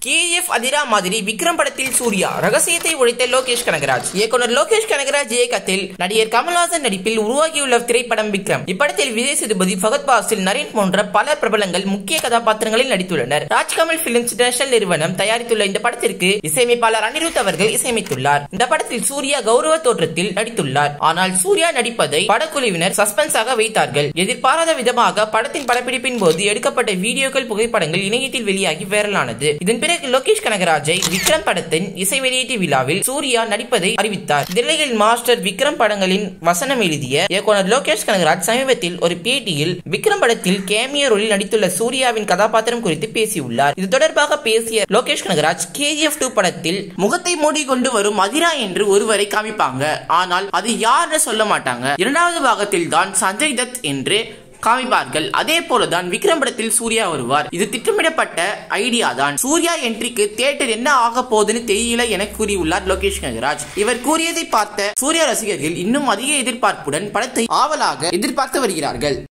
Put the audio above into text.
KF Athira மாதிரி விக்ரம் படத்தில் சூர்யா ரகசியத்தை உடைத்த லோகேஷ் கனகராஜ் இயக்குனர் லோகேஷ் கனகராஜ் இயக்கத்தில் நடிகர் கமல்ஹாசன் நடிப்பில் உருவாகியுள்ள திரைப்படம் விக்ரம் இப்படத்தில் விஜய் சேதுபதி ஃபகத் பாசில் நரேன் போன்ற பல பிரபலங்கள் முக்கிய கதாபாத்திரங்களில் நடித்துள்ளனர் ராஜ்கமல் பிலிம்ஸ் இன்டர்நேஷனல் நிறுவனம் தயாரித்துள்ள இந்த படத்திற்கு இசையமைப்பாளர் அனிருத் அவர்கள் இசையமைத்துள்ளார் இந்த படத்தில் சூர்யா கௌரவ தோற்றத்தில் நடித்துள்ளார் ஆனால் சூர்யா நடிப்பதை படக்குழுவினர் சஸ்பென்ஸாக வைத்தார்கள் எதிர்பாராத விதமாக படத்தின் படப்பிடிப்பின் போது எடுக்கப்பட்ட வீடியோக்கள் புகைப்படங்கள் இணையத்தில் வெளியாகி வைரலானது இதன் பிறகு லோகேஷ் கனகராஜை விக்ரம் படத்தின் இசை வெளியீட்டு விழாவில் சூர்யா நடிப்பதை அறிவித்தார் தில்லியில் மாஸ்டர் விக்ரம் படங்களின் வசனம் எழுதிய இயக்குனர் லோகேஷ் கனகராஜ் சமீபத்தில் ஒரு பேட்டியில் விக்ரம் படத்தில் கேமியோ ரோலில் நடித்துள்ள சூர்யாவின் கதாபாத்திரம் குறித்து பேசியுள்ளார் இது தொடர்பாக பேசிய லோகேஷ் கனகராஜ் கேஜிஎஃப் டூ படத்தில் முகத்தை மூடிக்கொண்டு வரும் மதிரா என்று ஒருவரை காமிப்பாங்க ஆனால் அது யாருன்னு சொல்ல மாட்டாங்க இரண்டாவது பாகத்தில் தான் சஞ்சய் தத் என்று காமிப்பார்கள் அதே போலதான் விக்ரம் படத்தில் சூர்யா வருவார் இது திட்டமிடப்பட்ட ஐடியா தான் சூர்யா என்ட்ரிக்கு தியேட்டர் என்ன ஆக போகுதுன்னு தெரியல என கூறியுள்ளார் லோகேஷ் கனகராஜ் இவர் கூறியதை பார்த்த சூர்யா ரசிகர்கள் இன்னும் அதிக எதிர்பார்ப்புடன் படத்தை ஆவலாக எதிர்பார்த்து வருகிறார்கள்